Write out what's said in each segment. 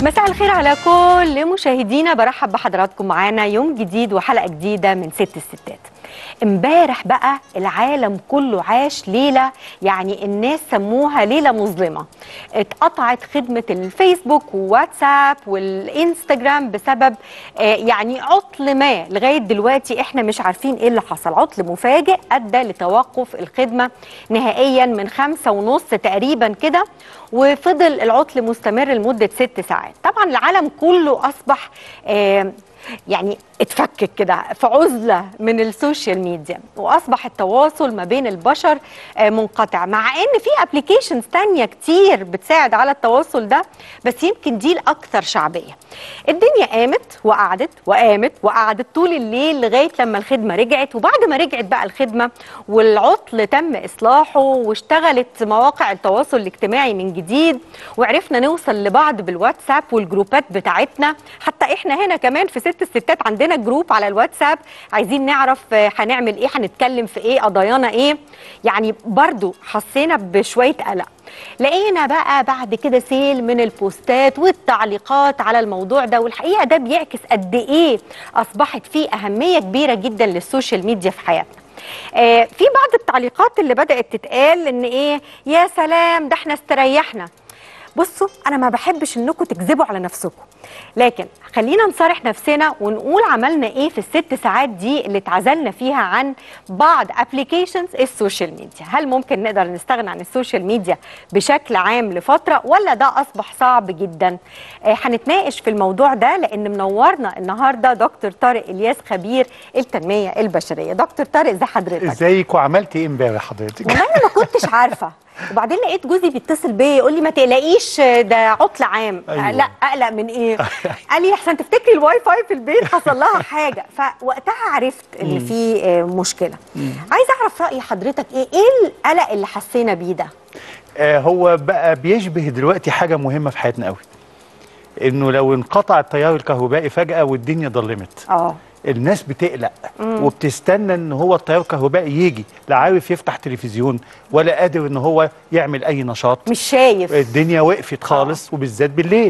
مساء الخير على كل مشاهدينا برحب بحضراتكم معانا يوم جديد وحلقه جديده من ست الستات امبارح بقى العالم كله عاش ليله يعني الناس سموها ليله مظلمه اتقطعت خدمه الفيسبوك وواتساب والانستجرام بسبب آه، يعني عطل ما لغايه دلوقتي احنا مش عارفين ايه اللي حصل عطل مفاجئ ادى لتوقف الخدمه نهائيا من خمسة ونص تقريبا كده وفضل العطل مستمر لمده ست ساعات طبعا العالم كله اصبح آه، يعني اتفكك كده في عزله من السوشيال ميديا واصبح التواصل ما بين البشر آه، منقطع مع ان في ابلكيشنز تانية كتير بتساعد على التواصل ده بس يمكن دي الاكثر شعبيه الدنيا قامت وقعدت وقامت وقعدت طول الليل لغايه لما الخدمه رجعت وبعد ما رجعت بقى الخدمه والعطل تم اصلاحه واشتغلت مواقع التواصل الاجتماعي من جديد وعرفنا نوصل لبعض بالواتساب والجروبات بتاعتنا حتى احنا هنا كمان في ست الستات عندنا جروب على الواتساب عايزين نعرف آه، هنعمل ايه هنتكلم في ايه قضايانا ايه يعني برضو حسينا بشويه قلق لقينا بقى بعد كده سيل من البوستات والتعليقات على الموضوع ده والحقيقه ده بيعكس قد ايه اصبحت فيه اهميه كبيره جدا للسوشيال ميديا في حياتنا آه في بعض التعليقات اللي بدات تتقال ان ايه يا سلام ده احنا استريحنا بصوا انا ما بحبش انكم تكذبوا على نفسكم لكن خلينا نصارح نفسنا ونقول عملنا ايه في الست ساعات دي اللي اتعزلنا فيها عن بعض ابلكيشنز السوشيال ميديا هل ممكن نقدر نستغنى عن السوشيال ميديا بشكل عام لفتره ولا ده اصبح صعب جدا آه، هنتناقش في الموضوع ده لان منورنا النهارده دكتور طارق الياس خبير التنميه البشريه دكتور طارق ازي حضرتك ازيك وعملتي ايه امبارح حضرتك؟ والله انا ما كنتش عارفه وبعدين لقيت جوزي بيتصل بيا يقول لي ما تقلقيش ده عطل عام أيوة. لا اقلق من ايه قال لي احسن تفتكري الواي فاي في البيت حصل لها حاجه فوقتها عرفت ان في آه، مشكله عايزه اعرف راي حضرتك ايه ايه القلق اللي حسينا بيه ده آه هو بقى بيشبه دلوقتي حاجه مهمه في حياتنا قوي انه لو انقطع التيار الكهربائي فجاه والدنيا ضلمت اه الناس بتقلق وبتستنى ان هو التيار الكهربائي يجي لا عارف يفتح تلفزيون ولا قادر ان هو يعمل اي نشاط مش شايف الدنيا وقفت خالص وبالذات بالليل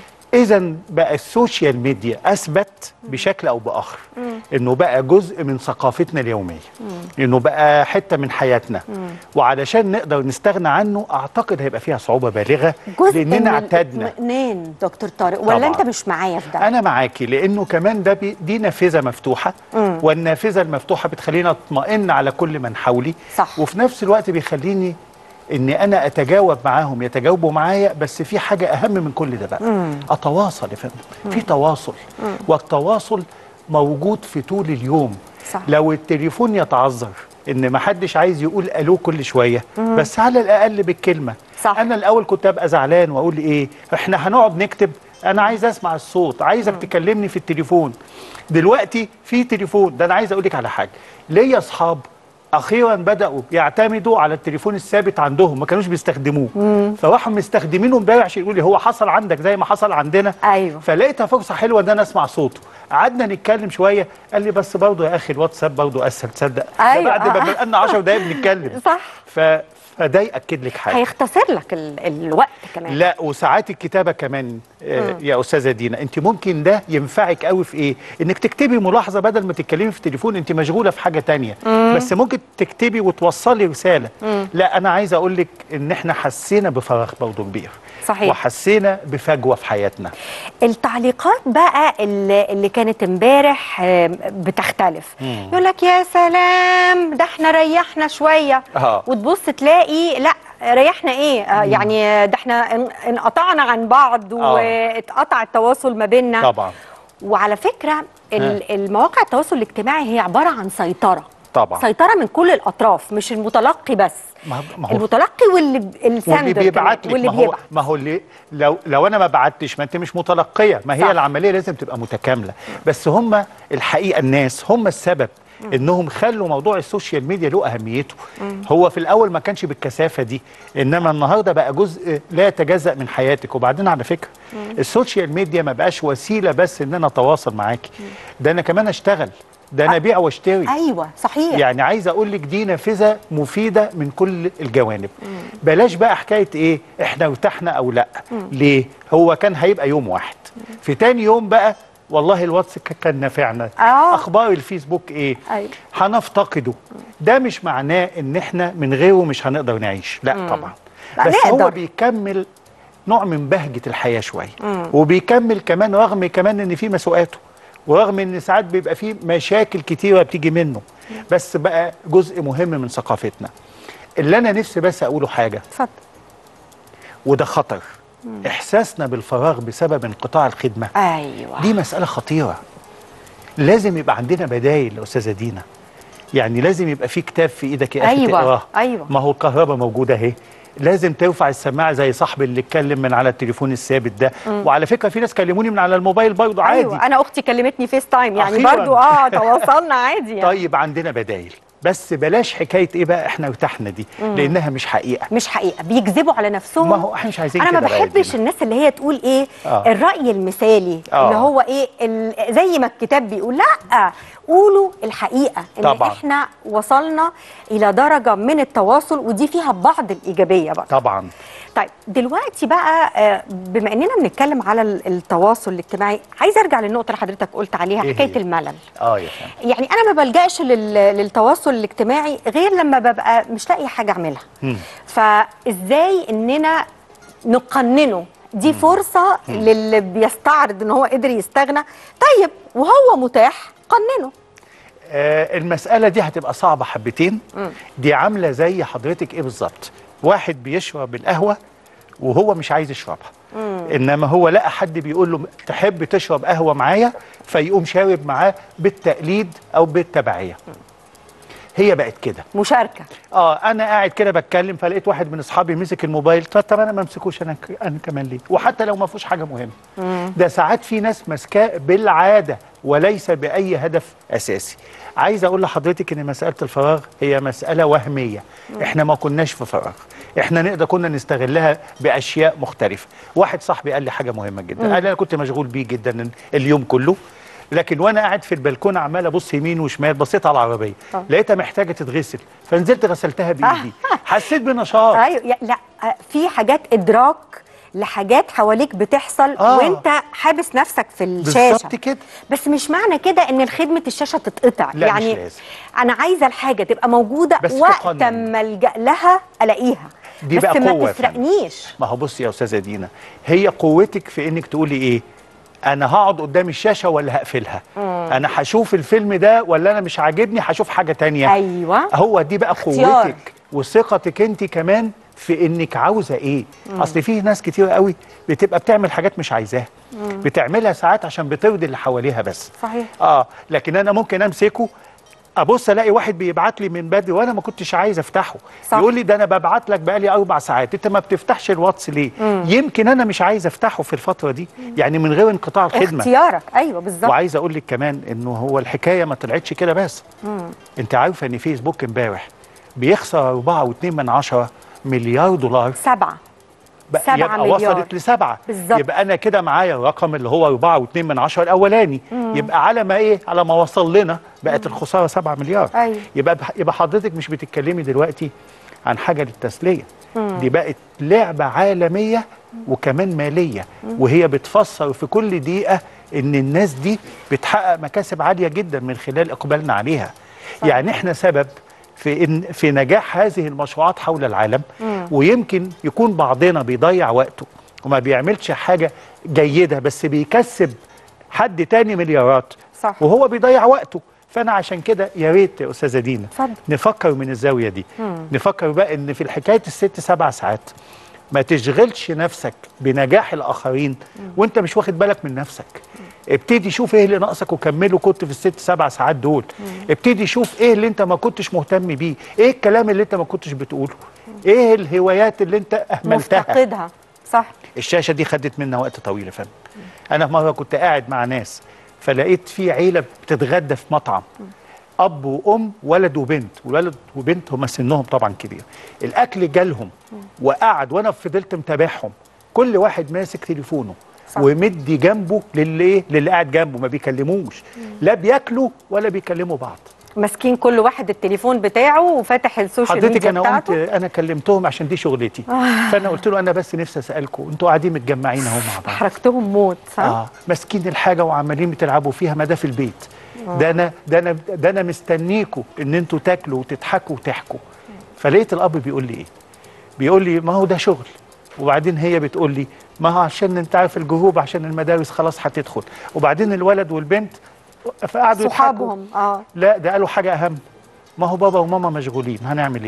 اذا بقى السوشيال ميديا اثبت بشكل او باخر انه بقى جزء من ثقافتنا اليوميه انه بقى حته من حياتنا وعلشان نقدر نستغنى عنه اعتقد هيبقى فيها صعوبه بالغه جزء من لاننا اعتدنا الاطمئنان دكتور طارق ولا طبعاً. انت مش معايا في ده انا معاكي لانه كمان ده بي دي نافذه مفتوحه والنافذه المفتوحه بتخليني اطمئن على كل من حولي صح. وفي نفس الوقت بيخليني ان انا اتجاوب معاهم يتجاوبوا معايا بس في حاجه اهم من كل ده بقى اتواصل يا فندم في تواصل والتواصل موجود في طول اليوم صح. لو التليفون يتعذر ان ما حدش عايز يقول الو كل شويه بس على الاقل بالكلمه صح. انا الاول كنت ابقى زعلان واقول ايه احنا هنقعد نكتب انا عايز اسمع الصوت عايزك تكلمني في التليفون دلوقتي في تليفون ده انا عايز اقول لك على حاجه ليا اصحاب اخيرا بداوا يعتمدوا على التليفون الثابت عندهم ما كانوش بيستخدموه فراحوا مستخدمينه امبارح عشان يقول لي هو حصل عندك زي ما حصل عندنا أيوه. فلقيتها فرصه حلوه ان انا اسمع صوته قعدنا نتكلم شويه قال لي بس برضه يا اخي الواتساب برضه اسهل تصدق ده أيوه. بعد ما بقالنا 10 دقايق بنتكلم صح. ف... فده ياكد لك حاجه هيختصر لك ال... الوقت كمان لا وساعات الكتابه كمان آه يا استاذه دينا انت ممكن ده ينفعك قوي في ايه انك تكتبي ملاحظه بدل ما تتكلمي في التليفون انت مشغوله في حاجه تانية بس ممكن تكتبي وتوصلي رساله لا انا عايز اقول لك ان احنا حسينا بفراغ برضه كبير صحيح. وحسينا بفجوه في حياتنا التعليقات بقى اللي, اللي كانت امبارح آم، بتختلف يقول لك يا سلام ده احنا ريحنا شويه آه. وتبص تلاقي لا ريحنا ايه آه يعني ده احنا ان- انقطعنا عن بعض آه. واتقطع التواصل ما بيننا طبعا وعلى فكره ال- المواقع التواصل الاجتماعي هي عباره عن سيطره طبعا. سيطره من كل الاطراف مش المتلقي بس ما- ما هو- المتلقي واللي واللي السندر بيبعت كمان، لك واللي ما هو بيبعت ما هو اللي لو لو انا ما بعتش ما انت مش متلقيه ما هي صح. العمليه لازم تبقى متكامله بس هم الحقيقه الناس هم السبب انهم خلوا موضوع السوشيال ميديا له اهميته هو في الاول ما كانش بالكثافه دي انما النهارده بقى جزء لا يتجزا من حياتك وبعدين على فكره السوشيال ميديا ما بقاش وسيله بس ان انا اتواصل معاكي ده انا كمان اشتغل ده انا ابيع واشتري ايوه صحيح يعني عايز اقول لك دي نافذه مفيده من كل الجوانب بلاش بقى حكايه ايه احنا ارتحنا او لا ليه هو كان هيبقى يوم واحد في تاني يوم بقى والله الواتس ك- كان نافعنا آه. اخبار الفيسبوك ايه أيوة. هنفتقده ده مش معناه ان احنا من غيره مش هنقدر نعيش لا طبعا لا، بس نقدر. هو بيكمل نوع من بهجه الحياه شويه وبيكمل كمان رغم كمان ان في مسؤولاته ورغم ان ساعات بيبقى في مشاكل كتيره بتيجي منه بس بقى جزء مهم من ثقافتنا اللي انا نفسي بس اقوله حاجه اتفضل وده خطر احساسنا بالفراغ بسبب انقطاع الخدمه ايوه دي مسألة خطيرة لازم يبقى عندنا بدايل يا أستاذة دينا يعني لازم يبقى في كتاب في إيدك يا أخي أيوة، تقراه أيوة. ما هو الكهرباء موجودة أهي لازم ترفع السماعة زي صاحبي اللي اتكلم من على التليفون الثابت ده وعلى فكرة في ناس كلموني من على الموبايل برضه عادي ايوه انا اختي كلمتني فيس تايم يعني أخيراً. برضو اه تواصلنا عادي يعني طيب عندنا بدايل بس بلاش حكاية إيه بقى إحنا ارتحنا دي لأنها مش حقيقة مش حقيقه بيكذبوا على نفسهم ما هو إحنا مش عايزين انا ما كده بقى يا بحبش دينا. الناس اللي هي تقول ايه آه. الراي المثالي آه. اللي هو ايه ال- زي ما الكتاب بيقول لا قولوا الحقيقه ان طبعاً. احنا وصلنا الى درجه من التواصل ودي فيها بعض الايجابيه بقى طبعا طيب دلوقتي بقى آه، بما اننا بنتكلم على ال- التواصل الاجتماعي عايزه ارجع للنقطه اللي حضرتك قلت عليها إيه حكايه هي؟ الملل آه يا فندم يعني انا ما بلجاش لل... للتواصل الاجتماعي غير لما ببقى مش لاقي حاجه اعملها مم. فازاي اننا نقننه دي فرصه للي بيستعرض ان هو قدر يستغنى طيب وهو متاح قننه آه المسألة دي هتبقى صعبة حبتين دي عاملة زي حضرتك ايه بالظبط واحد بيشرب القهوة وهو مش عايز يشربها انما هو لقى حد بيقول له تحب تشرب قهوة معايا فيقوم شارب معاه بالتقليد او بالتبعية هي بقت كده مشاركه اه انا قاعد كده بتكلم فلقيت واحد من اصحابي مسك الموبايل طب, طب انا ما امسكوش انا ك- انا كمان ليه وحتى لو ما فيهوش حاجه مهمه ده ساعات في ناس ماسكاه بالعاده وليس باي هدف اساسي عايز اقول لحضرتك ان مساله الفراغ هي مساله وهميه احنا ما كناش في فراغ احنا نقدر كنا نستغلها باشياء مختلفه واحد صاحبي قال لي حاجه مهمه جدا قال لي انا كنت مشغول بيه جدا اليوم كله لكن وانا قاعد في البلكونه عمال ابص يمين وشمال بصيت على العربيه آه. لقيتها محتاجه تتغسل فنزلت غسلتها بايدي حسيت بنشاط ايوه يا- لا آه، في حاجات ادراك لحاجات حواليك بتحصل آه. وانت حابس نفسك في الشاشه بالظبط كده بس مش معنى كده ان خدمه الشاشه تتقطع لا، مش يعني لازم. انا عايزه الحاجه تبقى موجوده بس وقت تقنن. ما الجا لها الاقيها دي بس بقى ما قوة يا فندم. تسرقنيش ما هو بصي يا استاذه دينا هي قوتك في انك تقولي ايه انا هقعد قدام الشاشه ولا هقفلها انا هشوف الفيلم ده ولا انا مش عاجبني هشوف حاجه تانية ايوه هو دي بقى اختيار. قوتك وثقتك انت كمان في انك عاوزه ايه اصل في ناس كتير قوي بتبقى بتعمل حاجات مش عايزاها بتعملها ساعات عشان بترضي اللي حواليها بس صحيح اه لكن انا ممكن امسكه ابص الاقي واحد بيبعت لي من بدري وانا ما كنتش عايز افتحه صح. يقول لي ده انا ببعت لك بقالي اربع ساعات انت ما بتفتحش الواتس ليه يمكن انا مش عايز افتحه في الفتره دي يعني من غير انقطاع الخدمه اختيارك ايوه بالظبط وعايز اقول لك كمان انه هو الحكايه ما طلعتش كده بس انت عارفه ان فيسبوك امبارح بيخسر 4.2 من عشرة مليار دولار سبعه بقى سبعة يبقى مليار. وصلت لسبعة بالظبط. يبقى انا كده معايا الرقم اللي هو 4.2 من عشرة الاولاني يبقى على ما ايه على ما وصل لنا بقت الخساره 7 مليار أيوة. يبقى يبقى حضرتك مش بتتكلمي دلوقتي عن حاجه للتسليه دي بقت لعبه عالميه وكمان ماليه وهي بتفسر في كل دقيقه ان الناس دي بتحقق مكاسب عاليه جدا من خلال اقبالنا عليها يعني احنا سبب في إن في نجاح هذه المشروعات حول العالم ويمكن يكون بعضنا بيضيع وقته وما بيعملش حاجه جيده بس بيكسب حد تاني مليارات صح. وهو بيضيع وقته فانا عشان كده يا ريت يا استاذه دينا اتفضل. نفكر من الزاويه دي نفكر بقى ان في الحكايه الست سبع ساعات ما تشغلش نفسك بنجاح الاخرين وانت مش واخد بالك من نفسك ابتدي شوف ايه اللي ناقصك وكمله كنت في الست سبع ساعات دول ابتدي شوف ايه اللي انت ما كنتش مهتم بيه ايه الكلام اللي انت ما كنتش بتقوله ايه الهوايات اللي انت اهملتها مفتقدها صح الشاشه دي خدت منا وقت طويل يا فندم انا في مره كنت قاعد مع ناس فلقيت في عيله بتتغدى في مطعم اب وام ولد وبنت والولد وبنت هم سنهم طبعا كبير الاكل جالهم وقعد وانا فضلت متابعهم كل واحد ماسك تليفونه صح. ومدي جنبه للي ايه للي قاعد جنبه ما بيكلموش لا بياكلوا ولا بيكلموا بعض ماسكين كل واحد التليفون بتاعه وفاتح السوشيال حضرتك ميديا انا قلت بتاعته انا كلمتهم عشان دي شغلتي فانا قلت له انا بس نفسي اسالكم انتوا قاعدين متجمعين اهو مع بعض حركتهم موت صح؟ اه ماسكين الحاجه وعمالين بتلعبوا فيها ما ده في البيت ده انا ده انا ده انا مستنيكوا ان انتوا تاكلوا وتضحكوا وتحكوا فلقيت الاب بيقول لي ايه بيقول لي ما هو ده شغل وبعدين هي بتقول لي ما هو عشان انت عارف الجروب عشان المدارس خلاص هتدخل وبعدين الولد والبنت فقعدوا يضحكوا صحابهم اه لا ده قالوا حاجه اهم ما هو بابا وماما مشغولين هنعمل ايه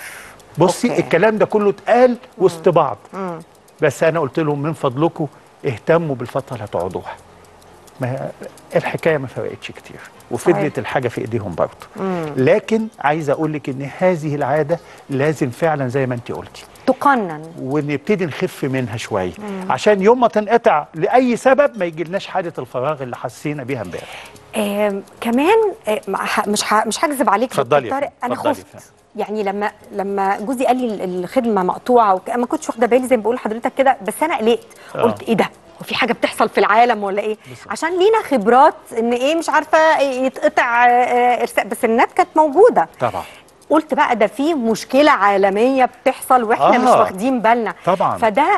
بصي أوكي. الكلام ده كله اتقال وسط بعض بس انا قلت لهم من فضلكم اهتموا بالفتره اللي هتقعدوها ما الحكايه ما فرقتش كتير وفضلت صحيح. الحاجه في ايديهم برضه لكن عايز اقول لك ان هذه العاده لازم فعلا زي ما انت قلتي تقنن ونبتدي نخف منها شويه عشان يوم ما تنقطع لاي سبب ما يجيلناش حاله الفراغ اللي حسينا بيها امبارح آه كمان آه مع- مش ه- مش هكذب عليك اتفضلي دكتور يا طارق فندم، انا اتفضلي خفت يا فندم. يعني لما لما جوزي قال لي ال- الخدمه مقطوعه وك... ما كنتش واخده بالي زي ما بقول لحضرتك كده بس انا قلقت آه. قلت ايه ده هو في حاجه بتحصل في العالم ولا ايه بالظبط. عشان لينا خبرات ان ايه مش عارفه يتقطع آه، آه، ارسال بس النت كانت موجوده طبعا قلت بقى ده في مشكله عالميه بتحصل واحنا آه. مش واخدين بالنا طبعاً. فده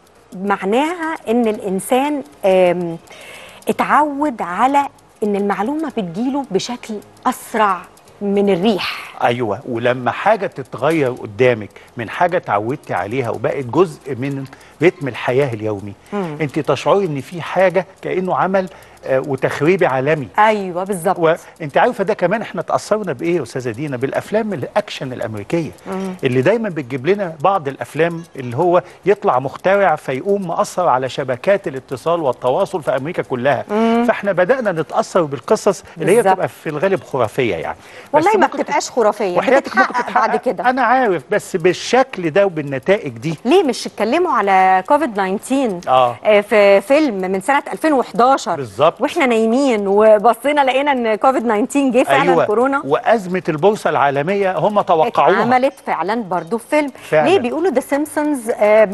معناها ان الانسان آم، اتعود على ان المعلومه بتجيله بشكل اسرع من الريح ايوه ولما حاجه تتغير قدامك من حاجه اتعودتي عليها وبقت جزء من رتم الحياه اليومي مم. انت تشعري ان في حاجه كانه عمل آه، وتخريبي عالمي ايوه بالظبط وانت عارفه ده كمان احنا اتاثرنا بايه يا استاذه دينا بالافلام الاكشن الامريكيه اللي دايما بتجيب لنا بعض الافلام اللي هو يطلع مخترع فيقوم مأثر على شبكات الاتصال والتواصل في امريكا كلها فاحنا بدانا نتاثر بالقصص اللي هي بالظبط. بتبقى في الغالب خرافيه يعني بس والله ما ممكن بتبقاش خرافيه وحياتك ممكن بتتحقق بعد تتحقق. كده انا عارف بس بالشكل ده وبالنتائج دي ليه مش اتكلموا على كوفيد 19 آه. آه، في فيلم من سنه 2011 بالظبط. واحنا نايمين وبصينا لقينا ان كوفيد 19 جه فعلا أيوة. كورونا وازمه البورصه العالميه هم توقعوها اتعملت فعلا برضو في فيلم فعلا. ليه بيقولوا ذا سيمبسونز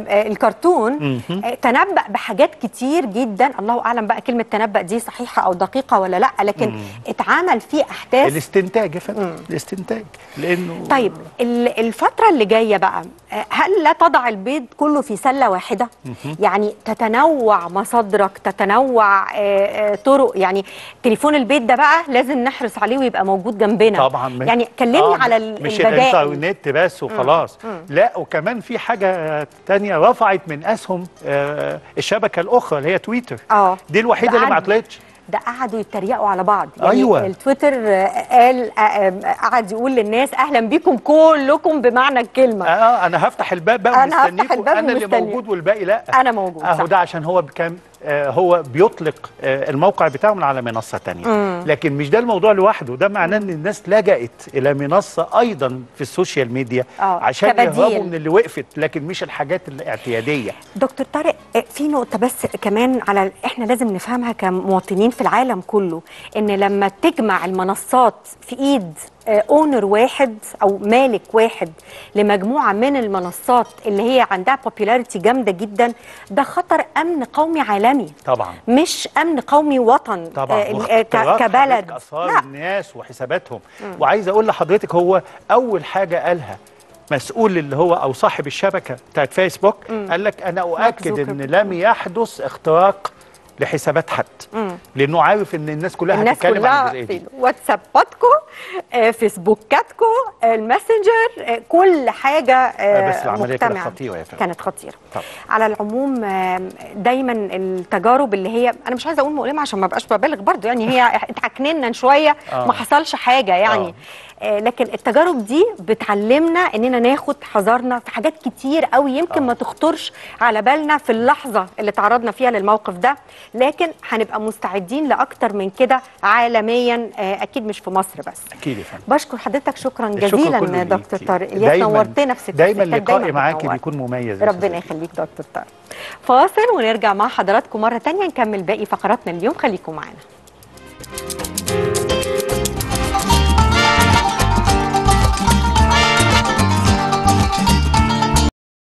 الكرتون آه، تنبأ بحاجات كتير جدا الله اعلم بقى كلمه تنبأ دي صحيحه او دقيقه ولا لا لكن اتعمل فيه احداث الاستنتاج يا فندم الاستنتاج لانه طيب ال- الفترة اللي جاية بقى آه، هل لا تضع البيض كله في سلة واحدة؟ يعني تتنوع مصادرك تتنوع آه، آه، طرق يعني تليفون البيت ده بقى لازم نحرص عليه ويبقى موجود جنبنا طبعا ما- يعني كلمني آه، على ال- مش البدائل الانترنت بس وخلاص لا وكمان في حاجه تانية رفعت من اسهم آه، الشبكه الاخرى اللي هي تويتر اه دي الوحيده ده اللي ما قعد- عطلتش ده قعدوا يتريقوا على بعض يعني أيوة. التويتر آه، قال آه، آه، قعد يقول للناس اهلا بيكم كلكم بمعنى الكلمه اه انا هفتح الباب بقى أنا هفتح ومستنيكوا الباب انا اللي ومستنيك. موجود والباقي لا انا موجود اهو صح. ده عشان هو كان آه هو بيطلق آه الموقع بتاعه من على منصه تانية لكن مش ده الموضوع لوحده ده معناه ان الناس لجأت الى منصه ايضا في السوشيال ميديا آه، عشان كبديل. يهربوا من اللي وقفت لكن مش الحاجات الاعتياديه دكتور طارق آه، في نقطة بس كمان على احنا لازم نفهمها كمواطنين في العالم كله ان لما تجمع المنصات في ايد اونر واحد او مالك واحد لمجموعة من المنصات اللي هي عندها بوبيلاريتي جامدة جدا ده خطر امن قومي عالمي طبعا مش امن قومي وطن طبعا آه، واختراق آه، ك- حضرتك كبلد اسرار لا الناس وحساباتهم وعايز اقول لحضرتك هو اول حاجه قالها مسؤول اللي هو او صاحب الشبكه بتاعت فيسبوك قال لك انا اؤكد ان زوكربيرج. لم يحدث اختراق لحسابات حد لانه عارف ان الناس كلها الناس هتتكلم عن كلها الجزئيه في دي واتساباتكم آه، فيسبوكاتكم آه، الماسنجر آه، كل حاجه آه، بس العملية كانت مجتمعة. خطيرة يا فندم. كانت خطيره طبعا. على العموم آه، دايما التجارب اللي هي انا مش عايزه اقول مؤلمه عشان ما بقاش ببالغ برضو يعني هي اتعكننا شويه آه. ما حصلش حاجه يعني آه، لكن التجارب دي بتعلمنا اننا ناخد حذرنا في حاجات كتير قوي يمكن آه. ما تخطرش على بالنا في اللحظه اللي تعرضنا فيها للموقف ده لكن هنبقى مستعدين لاكتر من كده عالميا آه، اكيد مش في مصر بس اكيد يا فندم بشكر حضرتك شكرا الشكر جزيلا كله دكتور ليكي. طارق الياس دايماً- نورتنا في ست دايما ستات، لقائي معاكي بتنورنا. بيكون مميز يا ربنا أستاذة. يخليك دكتور طارق فاصل ونرجع مع حضراتكم مره تانية نكمل باقي فقراتنا اليوم خليكم معانا